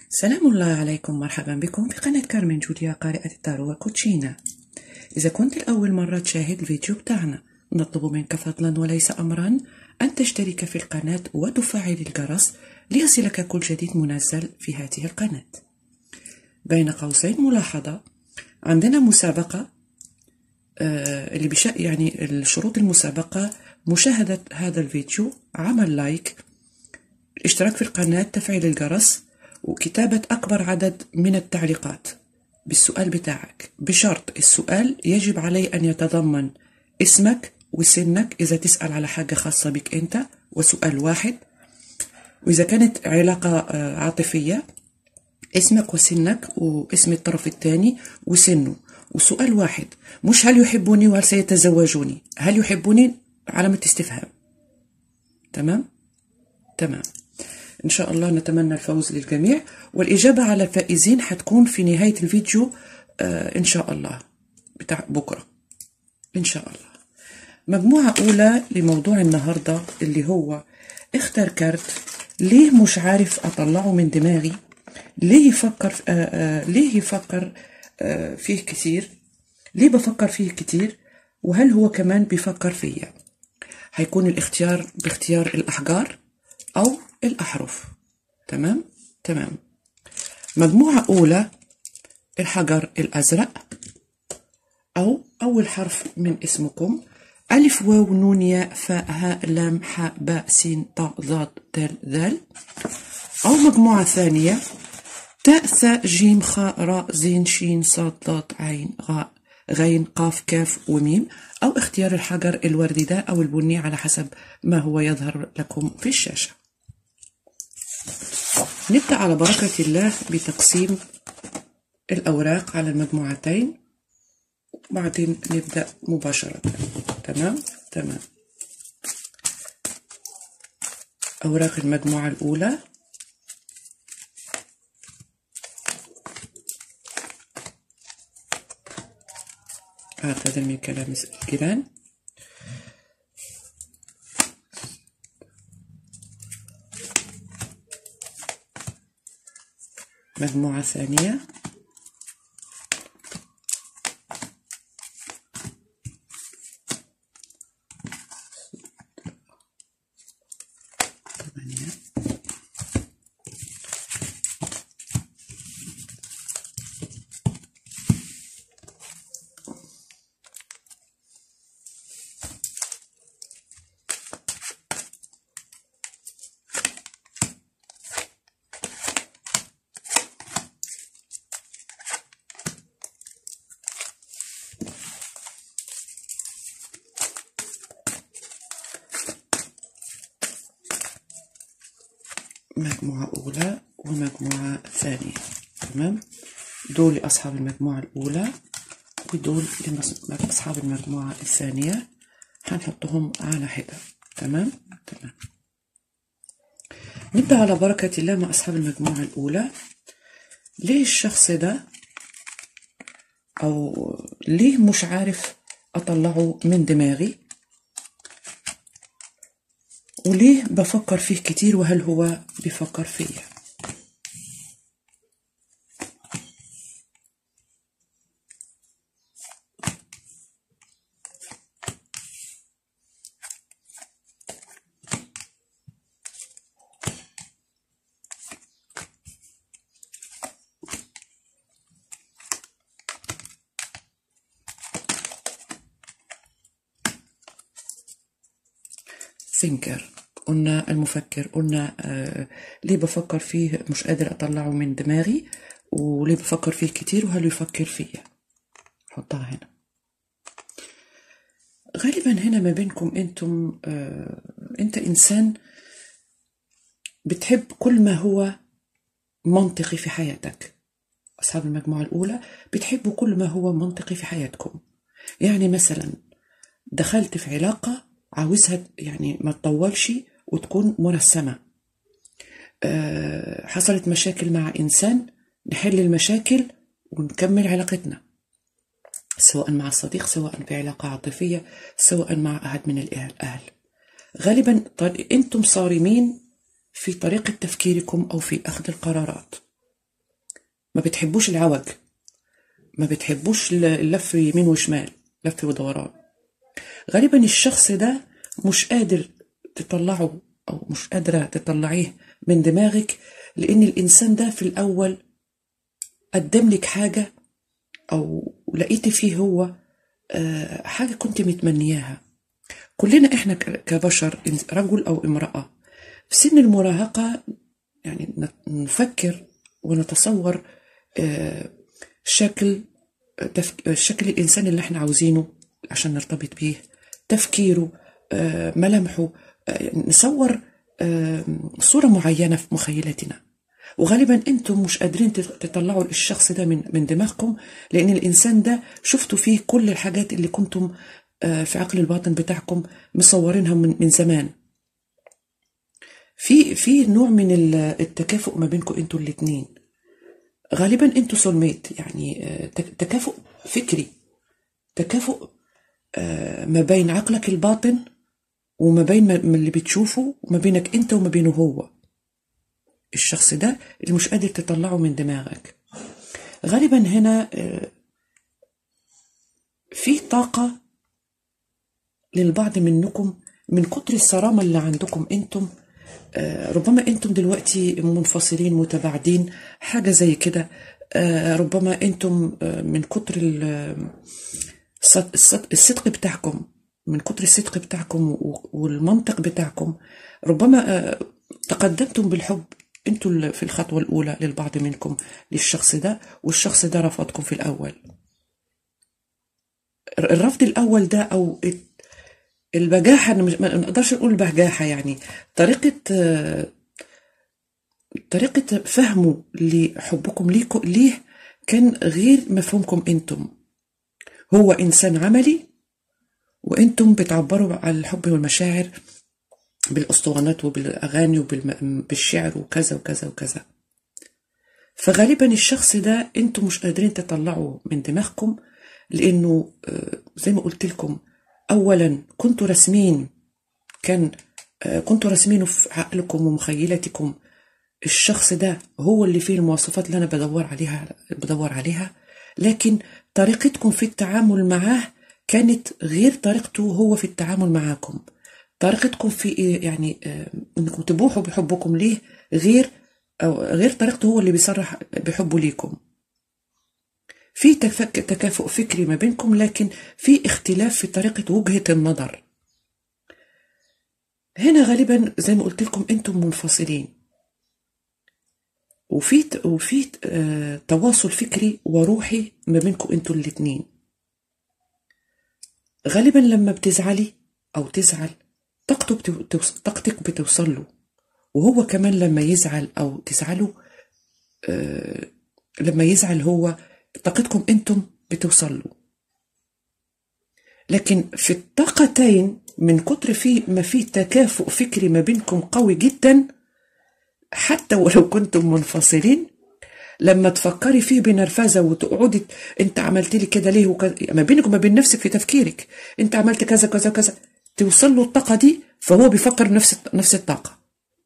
سلام الله عليكم مرحبا بكم في قناة كارمن جوليا قارئة التارو والكوتشينا إذا كنت لأول مرة تشاهد الفيديو بتاعنا نطلب منك فضلا وليس أمرا أن تشترك في القناة وتفعل الجرس ليصلك كل جديد منزل في هذه القناة بين قوسين ملاحظة عندنا مسابقة آه، اللي بش يعني الشروط المسابقة مشاهدة هذا الفيديو عمل لايك الاشتراك في القناة تفعيل الجرس وكتابة أكبر عدد من التعليقات بالسؤال بتاعك بشرط السؤال يجب عليه أن يتضمن اسمك وسنك إذا تسأل على حاجة خاصة بك أنت وسؤال واحد وإذا كانت علاقة آه، عاطفية اسمك وسنك واسم الطرف الثاني وسنه وسؤال واحد مش هل يحبوني وهل سيتزوجوني هل يحبوني علامة استفهام تمام تمام إن شاء الله نتمنى الفوز للجميع والإجابة على الفائزين حتكون في نهاية الفيديو آه إن شاء الله بتاع بكرة إن شاء الله مجموعة أولى لموضوع النهاردة اللي هو اختر كارت ليه مش عارف أطلعه من دماغي ليه يفكر آه آه ليه يفكر آه فيه كتير ليه بفكر فيه كتير وهل هو كمان بيفكر فيا هيكون الاختيار باختيار الأحجار أو الأحرف تمام تمام مجموعة أولى الحجر الأزرق أو أول حرف من اسمكم ألف واو نون ياء فاء هاء لام حاء باء سين طاء ضاد دال ذال أو مجموعة ثانية تاء ثاء جيم خاء راء زين شين صاد ضاد عين غاء غين قاف كاف وميم أو اختيار الحجر الوردي ده أو البني على حسب ما هو يظهر لكم في الشاشة نبدأ على بركة الله بتقسيم الأوراق على المجموعتين وبعدين نبدأ مباشرة تمام تمام أوراق المجموعة الأولى أعتذر من كلام الجيران مجموعة ثانية ثمانية مجموعة أولى ومجموعة ثانية تمام دول لأصحاب المجموعة الأولى ودول لأصحاب المجموعة الثانية هنحطهم على حدة تمام تمام نبدأ على بركة الله مع أصحاب المجموعة الأولى ليه الشخص ده أو ليه مش عارف أطلعه من دماغي وليه بفكر فيه كتير وهل هو بيفكر فيا ثينكر قلنا المفكر قلنا آه ليه بفكر فيه مش قادر اطلعه من دماغي وليه بفكر فيه كتير وهل يفكر فيا حطها هنا غالبا هنا ما بينكم انتم آه انت انسان بتحب كل ما هو منطقي في حياتك اصحاب المجموعه الاولى بتحبوا كل ما هو منطقي في حياتكم يعني مثلا دخلت في علاقه عاوزها يعني ما تطولش وتكون مرسمة أه حصلت مشاكل مع إنسان نحل المشاكل ونكمل علاقتنا سواء مع صديق سواء في علاقة عاطفية سواء مع أحد من الأهل غالبا أنتم صارمين في طريقة تفكيركم أو في أخذ القرارات ما بتحبوش العوج ما بتحبوش اللف يمين وشمال لف ودوران غالبا الشخص ده مش قادر تطلعه أو مش قادرة تطلعيه من دماغك لأن الإنسان ده في الأول قدم لك حاجة أو لقيتي فيه هو آه، حاجة كنت متمنياها كلنا إحنا ك- كبشر إن- رجل أو امرأة في سن المراهقة يعني ن- نفكر ونتصور آه، شكل تفك... شكل الإنسان اللي احنا عاوزينه عشان نرتبط بيه تفكيره آه، ملامحه آه، نصور آه، صورة معينة في مخيلتنا وغالبا انتم مش قادرين تت- تطلعوا الشخص ده من من دماغكم لان الانسان ده شفتوا فيه كل الحاجات اللي كنتم آه، في عقل الباطن بتاعكم مصورينها من من زمان في في نوع من ال- التكافؤ ما بينكم انتوا الاتنين غالبا انتوا سولميت يعني آه، تك- تكافؤ فكري تكافؤ آه، ما بين عقلك الباطن وما بين ما ما اللي بتشوفه وما بينك انت وما بينه هو الشخص ده اللي مش قادر تطلعه من دماغك غالبا هنا آه، في طاقة للبعض منكم من كتر الصرامة اللي عندكم انتم آه، ربما انتم دلوقتي منفصلين متباعدين حاجة زي كده آه، ربما انتم آه، من كتر ال- الصد- الصد- الصدق بتاعكم من كتر الصدق بتاعكم و- والمنطق بتاعكم ربما آه، تقدمتم بالحب انتوا ال- في الخطوة الأولى للبعض منكم للشخص ده والشخص ده رفضكم في الأول الرفض الأول ده أو البجاحة أنا مش- ما نقدرش نقول بجاحة يعني طريقة آه، طريقة فهمه لحبكم ليكو ليه كان غير مفهومكم انتم هو انسان عملي وانتم بتعبروا عن الحب والمشاعر بالاسطوانات وبالاغاني وبالشعر وكذا وكذا وكذا فغالبا الشخص ده انتم مش قادرين تطلعوا من دماغكم لانه آه، زي ما قلت لكم اولا كنتوا راسمين كان آه، كنتوا راسمينه في عقلكم ومخيلتكم الشخص ده هو اللي فيه المواصفات اللي انا بدور عليها بدور عليها لكن طريقتكم في التعامل معاه كانت غير طريقته هو في التعامل معاكم طريقتكم في إيه يعني آه، انكم تبوحوا بحبكم ليه غير أو غير طريقته هو اللي بيصرح بحبه ليكم في تفك- تكافؤ فكري ما بينكم لكن في اختلاف في طريقة وجهة النظر هنا غالبا زي ما قلت لكم انتم منفصلين وفي وفي آه، تواصل فكري وروحي ما بينكم انتوا الاتنين غالبا لما بتزعلي او تزعل طاقته بتو... توص- طاقتك بتوصل له وهو كمان لما يزعل او تزعلوا آه، لما يزعل هو طاقتكم انتم بتوصل له لكن في الطاقتين من كتر في ما في تكافؤ فكري ما بينكم قوي جدا حتى ولو كنتم منفصلين لما تفكري فيه بنرفزه وتقعدي ت- انت عملت لي كده ليه وكذا ما بينك وما بين نفسك في تفكيرك انت عملت كذا كذا كذا توصل له الطاقه دي فهو بيفكر نفس نفس الطاقه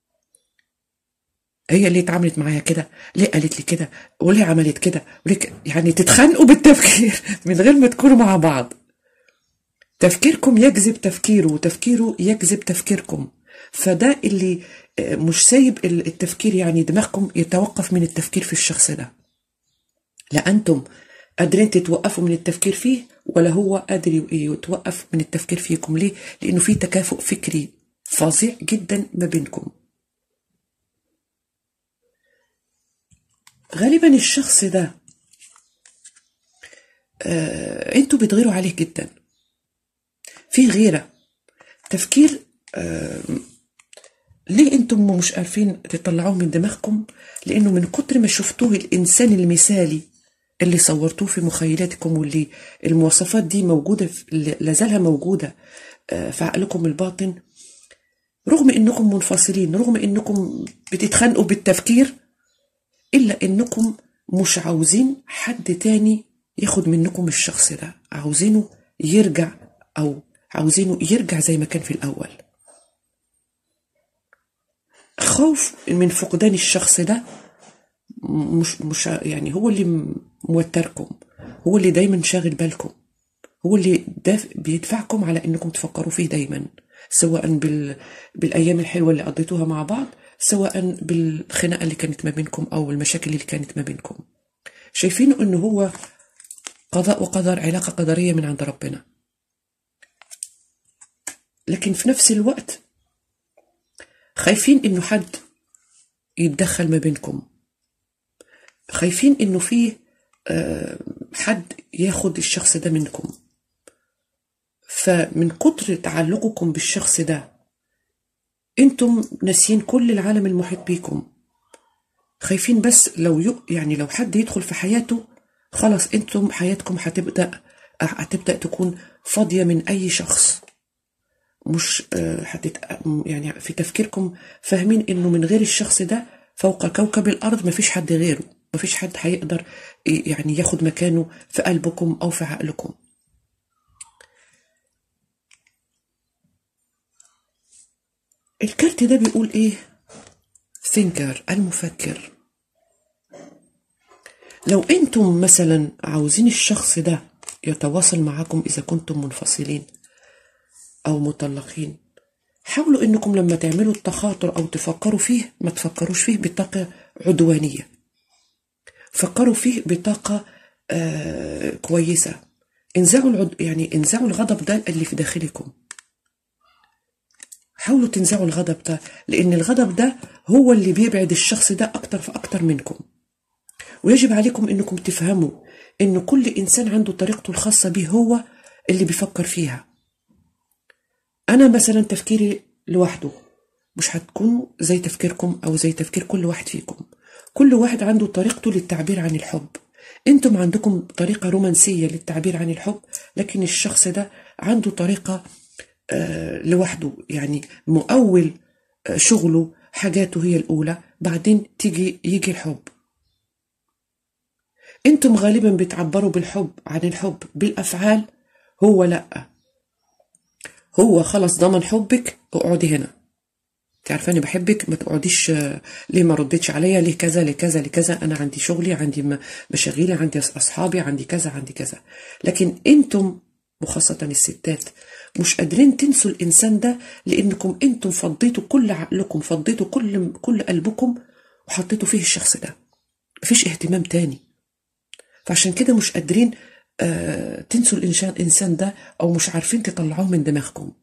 هي اللي اتعاملت معايا كده ليه قالت لي كده وليه عملت كده وليه ك- يعني تتخانقوا بالتفكير من غير ما تكونوا مع بعض تفكيركم يجذب تفكيره وتفكيره يجذب تفكيركم فده اللي آه، مش سايب ال- التفكير يعني دماغكم يتوقف من التفكير في الشخص ده لا أنتم قادرين تتوقفوا من التفكير فيه ولا هو قادر ي- يتوقف من التفكير فيكم ليه؟ لأنه في تكافؤ فكري فظيع جدا ما بينكم غالبا الشخص ده آه، انتوا بتغيروا عليه جدا في غيرة تفكير آه، ليه انتم مش عارفين تطلعوه من دماغكم لانه من كتر ما شفتوه الانسان المثالي اللي صورتوه في مخيلاتكم واللي المواصفات دي موجودة في- لازالها موجودة آه، في عقلكم الباطن رغم انكم منفصلين رغم انكم بتتخانقوا بالتفكير الا انكم مش عاوزين حد تاني ياخد منكم الشخص ده عاوزينه يرجع او عاوزينه يرجع زي ما كان في الاول خوف من فقدان الشخص ده مش مش يعني هو اللي م- موتركم هو اللي دايما شاغل بالكم هو اللي داف بيدفعكم على انكم تفكروا فيه دايما سواء بال... بالايام الحلوه اللي قضيتوها مع بعض سواء بالخناقه اللي كانت ما بينكم او المشاكل اللي كانت ما بينكم شايفينه انه هو قضاء وقدر علاقه قدريه من عند ربنا لكن في نفس الوقت خايفين انه حد يتدخل ما بينكم خايفين انه فيه آه، حد ياخد الشخص ده منكم فمن كتر تعلقكم بالشخص ده انتم ناسيين كل العالم المحيط بيكم خايفين بس لو يق... يعني لو حد يدخل في حياته خلاص انتم حياتكم هتبدا هتبدا تكون فاضيه من اي شخص مش آه، هتت... يعني في تفكيركم فاهمين انه من غير الشخص ده فوق كوكب الارض مفيش حد غيره مفيش حد هيقدر ي- يعني ياخد مكانه في قلبكم او في عقلكم الكارت ده بيقول ايه ثينكر المفكر لو انتم مثلا عاوزين الشخص ده يتواصل معاكم اذا كنتم منفصلين او مطلقين حاولوا انكم لما تعملوا التخاطر او تفكروا فيه ما تفكروش فيه بطاقة عدوانية فكروا فيه بطاقة آه كويسة انزعوا العد... يعني انزعوا الغضب ده اللي في داخلكم حاولوا تنزعوا الغضب ده لان الغضب ده هو اللي بيبعد الشخص ده اكتر فاكتر منكم ويجب عليكم انكم تفهموا ان كل انسان عنده طريقته الخاصة به هو اللي بيفكر فيها انا مثلا تفكيري لوحده مش هتكون زي تفكيركم او زي تفكير كل واحد فيكم كل واحد عنده طريقته للتعبير عن الحب انتم عندكم طريقة رومانسية للتعبير عن الحب لكن الشخص ده عنده طريقة آه، لوحده يعني مؤول آه، شغله حاجاته هي الأولى بعدين تيجي يجي الحب انتم غالبا بتعبروا بالحب عن الحب بالأفعال هو لأ هو خلص ضمن حبك اقعدي هنا تعرفاني بحبك ما تقعديش آه، ليه ما ردتش عليا ليه كذا ليه كذا ليه كذا انا عندي شغلي عندي م- مشاغيلي عندي أص- اصحابي عندي كذا عندي كذا لكن انتم وخاصة الستات مش قادرين تنسوا الانسان ده لانكم انتم فضيتوا كل عقلكم فضيتوا كل كل قلبكم وحطيتوا فيه الشخص ده مفيش اهتمام تاني فعشان كده مش قادرين آه تنسوا الانسان الانسان ده او مش عارفين تطلعوه من دماغكم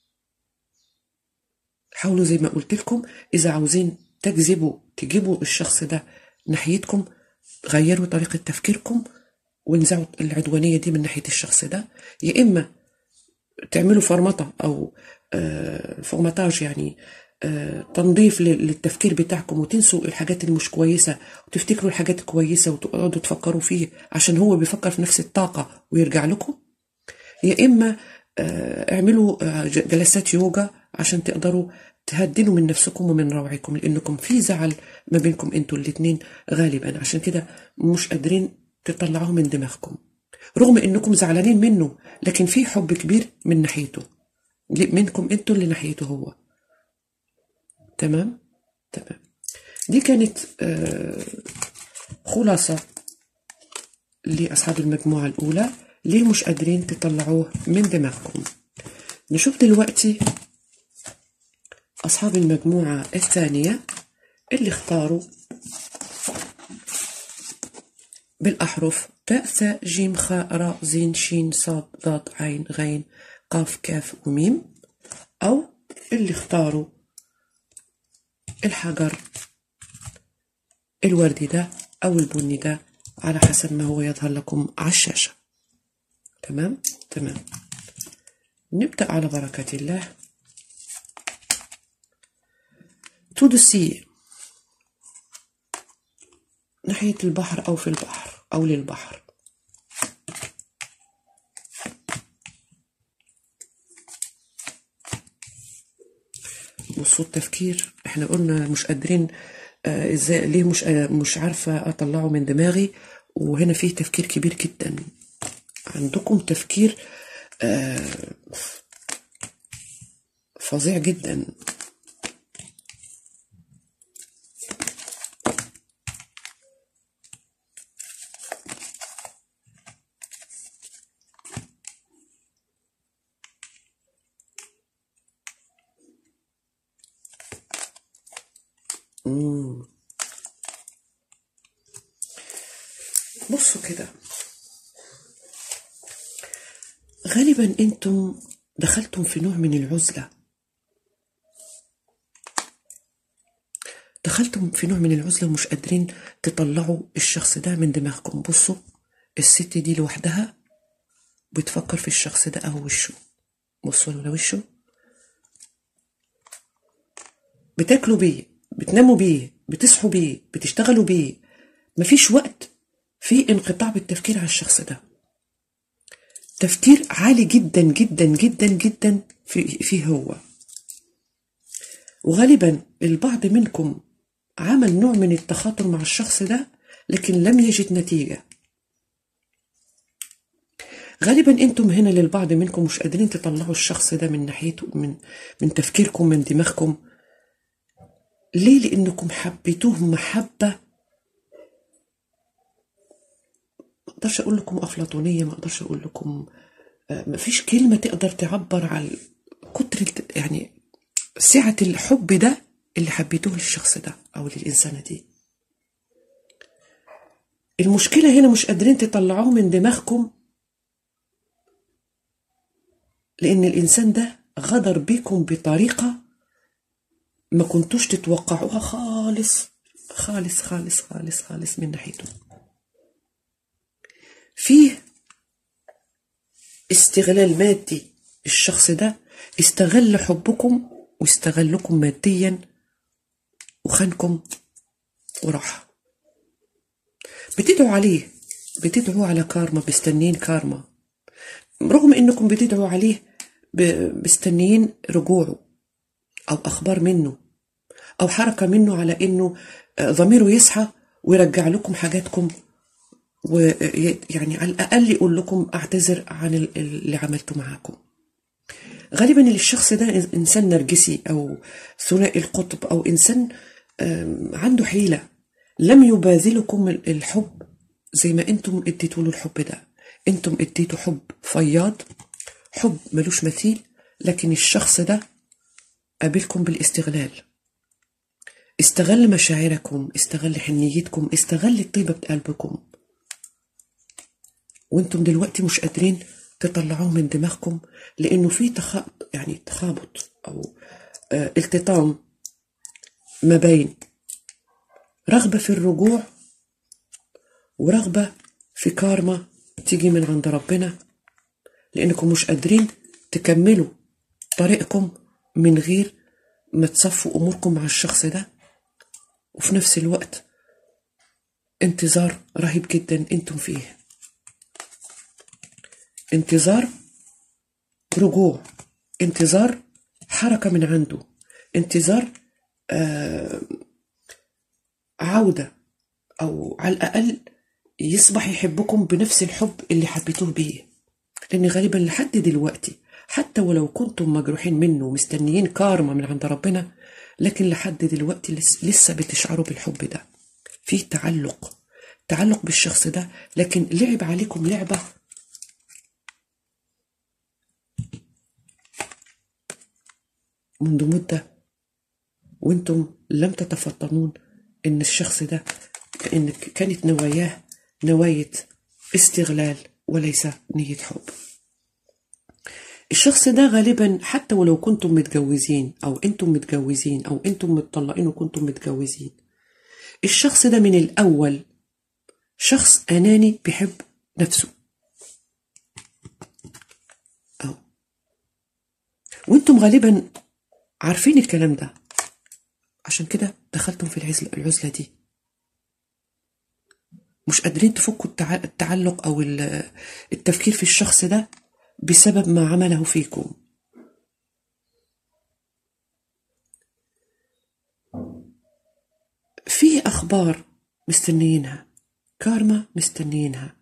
حاولوا زي ما قلت لكم اذا عاوزين تجذبوا تجيبوا الشخص ده ناحيتكم غيروا طريقة تفكيركم وانزعوا العدوانية دي من ناحية الشخص ده يا إما تعملوا فرمطة أو آه، فورماتاج يعني آه، تنظيف لل- للتفكير بتاعكم وتنسوا الحاجات اللي مش كويسة وتفتكروا الحاجات الكويسة وتقعدوا تفكروا فيه عشان هو بيفكر في نفس الطاقة ويرجع لكم يا إما آه، اعملوا آه، ج- جلسات يوجا عشان تقدروا تهدنوا من نفسكم ومن روعكم لأنكم في زعل ما بينكم انتوا الاتنين غالبا عشان كده مش قادرين تطلعوه من دماغكم رغم انكم زعلانين منه لكن في حب كبير من ناحيته ل- منكم انتوا اللي ناحيته هو تمام تمام دي كانت آه، خلاصة لأصحاب المجموعة الأولى ليه مش قادرين تطلعوه من دماغكم نشوف دلوقتي أصحاب المجموعة الثانية اللي اختاروا بالأحرف تاء ثاء جيم خاء راء زين شين صاد ضاد عين غين قاف كاف وميم أو اللي اختاروا الحجر الوردي ده أو البني ده على حسب ما هو يظهر لكم على الشاشة تمام تمام نبدأ على بركة الله تو ذا سي ناحية البحر أو في البحر أو للبحر بصوا التفكير احنا قلنا مش قادرين آه ازاي ليه مش آه مش عارفة اطلعه من دماغي وهنا فيه تفكير كبير جدا عندكم تفكير آه فظيع جدا بصوا كده غالبا انتم دخلتم في نوع من العزلة دخلتم في نوع من العزلة ومش قادرين تطلعوا الشخص ده من دماغكم بصوا الست دي لوحدها بتفكر في الشخص ده أهو وشه بصوا على وشه بتاكلوا بيه بتناموا بيه بتصحوا بيه بتشتغلوا بيه مفيش وقت في انقطاع بالتفكير على الشخص ده تفكير عالي جدا جدا جدا جدا في فيه هو وغالبا البعض منكم عمل نوع من التخاطر مع الشخص ده لكن لم يجد نتيجة غالبا انتم هنا للبعض منكم مش قادرين تطلعوا الشخص ده من ناحيته من من تفكيركم من دماغكم ليه لانكم حبيتوه محبه ما اقدرش اقول لكم افلاطونيه ما اقدرش اقول لكم آه، ما فيش كلمه تقدر تعبر عن كتر الت- يعني سعه الحب ده اللي حبيتوه للشخص ده او للانسانه دي المشكله هنا مش قادرين تطلعوه من دماغكم لان الانسان ده غدر بيكم بطريقه ما كنتوش تتوقعوها خالص خالص خالص خالص خالص من ناحيته فيه استغلال مادي الشخص ده استغل حبكم واستغلكم ماديا وخانكم وراح بتدعوا عليه بتدعوا على كارما مستنين كارما رغم انكم بتدعوا عليه ب- مستنيين رجوعه او اخبار منه او حركه منه على انه آه، ضميره يصحى ويرجع لكم حاجاتكم ويعني على الاقل يقول لكم اعتذر عن ال- اللي عملته معاكم غالبا الشخص ده انسان نرجسي او ثنائي القطب او انسان آم، عنده حيله لم يباذلكم ال- الحب زي ما انتم اديتوا له الحب ده انتم اديتوا حب فياض حب ملوش مثيل لكن الشخص ده قابلكم بالاستغلال استغل مشاعركم استغل حنيتكم استغل الطيبة بقلبكم وانتم دلوقتي مش قادرين تطلعوه من دماغكم لانه في تخ... يعني تخابط او آه التطام ما بين رغبة في الرجوع ورغبة في كارما تيجي من عند ربنا لانكم مش قادرين تكملوا طريقكم من غير ما تصفوا اموركم مع الشخص ده وفي نفس الوقت انتظار رهيب جدا انتم فيه انتظار رجوع انتظار حركة من عنده انتظار آه عودة أو على الأقل يصبح يحبكم بنفس الحب اللي حبيتوه بيه لأن غالبا لحد دلوقتي حتى ولو كنتم مجروحين منه ومستنيين كارما من عند ربنا لكن لحد دلوقتي لس- لسه بتشعروا بالحب ده في تعلق تعلق بالشخص ده لكن لعب عليكم لعبة منذ مدة وانتم لم تتفطنون ان الشخص ده ان كانت نواياه نواية استغلال وليس نية حب الشخص ده غالبا حتى ولو كنتم متجوزين او انتم متجوزين او انتم متطلقين وكنتم متجوزين الشخص ده من الاول شخص اناني بيحب نفسه أو. وانتم غالبا عارفين الكلام ده عشان كده دخلتم في العزلة, العزلة دي مش قادرين تفكوا التع- التعلق او ال- التفكير في الشخص ده بسبب ما عمله فيكم في اخبار مستنيينها كارما مستنيينها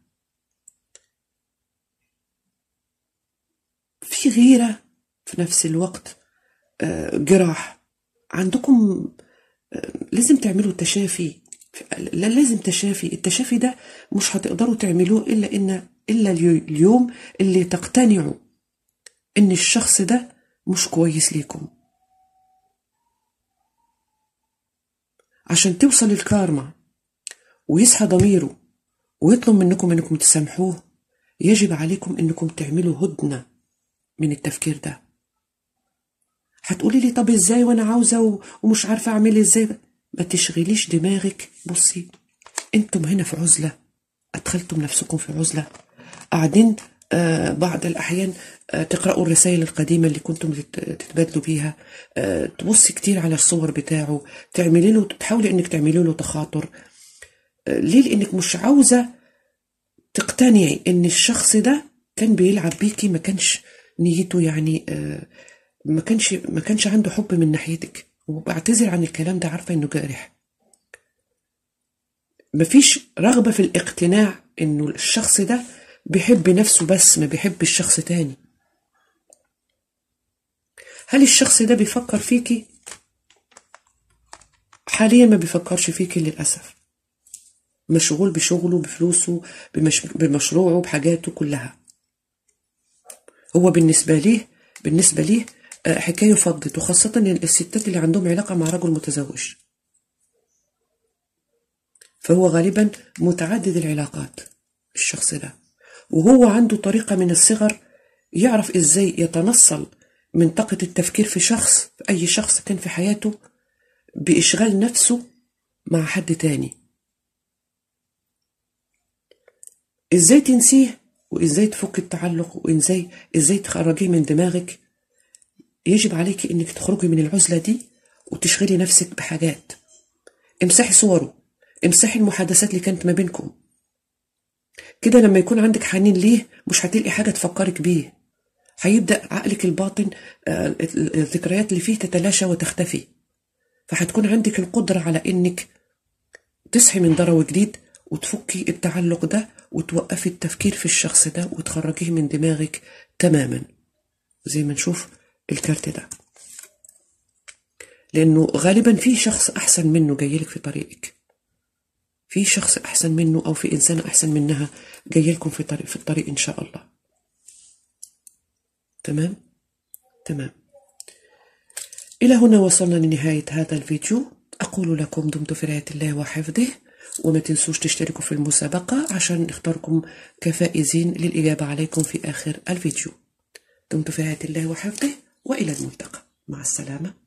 في غيرة في نفس الوقت آه، جراح عندكم آه، لازم تعملوا تشافي لا لازم تشافي التشافي ده مش هتقدروا تعملوه إلا إن إلا اليو- اليوم اللي تقتنعوا إن الشخص ده مش كويس ليكم عشان توصل الكارما ويصحى ضميره ويطلب منكم انكم تسامحوه يجب عليكم انكم تعملوا هدنة من التفكير ده هتقولي لي طب ازاي وانا عاوزة ومش عارفة اعمل ازاي ما تشغليش دماغك بصي انتم هنا في عزلة ادخلتم نفسكم في عزلة قاعدين آه بعض الأحيان آه تقرأوا الرسائل القديمة اللي كنتم تتبادلوا بيها آه تبصي كتير على الصور بتاعه تعملي له تحاولي انك تعملي له تخاطر ليه لانك مش عاوزة تقتنعي ان الشخص ده كان بيلعب بيكي ما كانش نيته يعني ما كانش ما كانش عنده حب من ناحيتك وبعتذر عن الكلام ده عارفة انه جارح مفيش رغبة في الاقتناع انه الشخص ده بيحب نفسه بس ما بيحب الشخص تاني هل الشخص ده بيفكر فيكي حاليا ما بيفكرش فيكي للأسف مشغول بشغله بفلوسه بمش... بمشروعه بحاجاته كلها هو بالنسبة ليه بالنسبة ليه حكاية فضت وخاصة الستات اللي عندهم علاقة مع رجل متزوج فهو غالبا متعدد العلاقات الشخص ده وهو عنده طريقة من الصغر يعرف ازاي يتنصل من طاقة التفكير في شخص في أي شخص كان في حياته بإشغال نفسه مع حد تاني ازاي تنسيه وازاي تفك التعلق وازاي ازاي تخرجيه من دماغك يجب عليك انك تخرجي من العزلة دي وتشغلي نفسك بحاجات امسحي صوره امسحي المحادثات اللي كانت ما بينكم كده لما يكون عندك حنين ليه مش هتلقي حاجة تفكرك بيه هيبدأ عقلك الباطن الذكريات اللي فيه تتلاشى وتختفي فهتكون عندك القدرة على انك تصحي من ضرو جديد وتفكي التعلق ده وتوقفي التفكير في الشخص ده وتخرجيه من دماغك تماما زي ما نشوف الكارت ده لانه غالبا في شخص احسن منه جايلك في طريقك في شخص احسن منه او في انسانه احسن منها جايلكم في طريق في الطريق ان شاء الله تمام تمام الى هنا وصلنا لنهايه هذا الفيديو اقول لكم دمتم في رعايه الله وحفظه وما تنسوش تشتركوا في المسابقة عشان نختاركم كفائزين للإجابة عليكم في آخر الفيديو دمتم في رعاية الله وحفظه وإلى الملتقى مع السلامة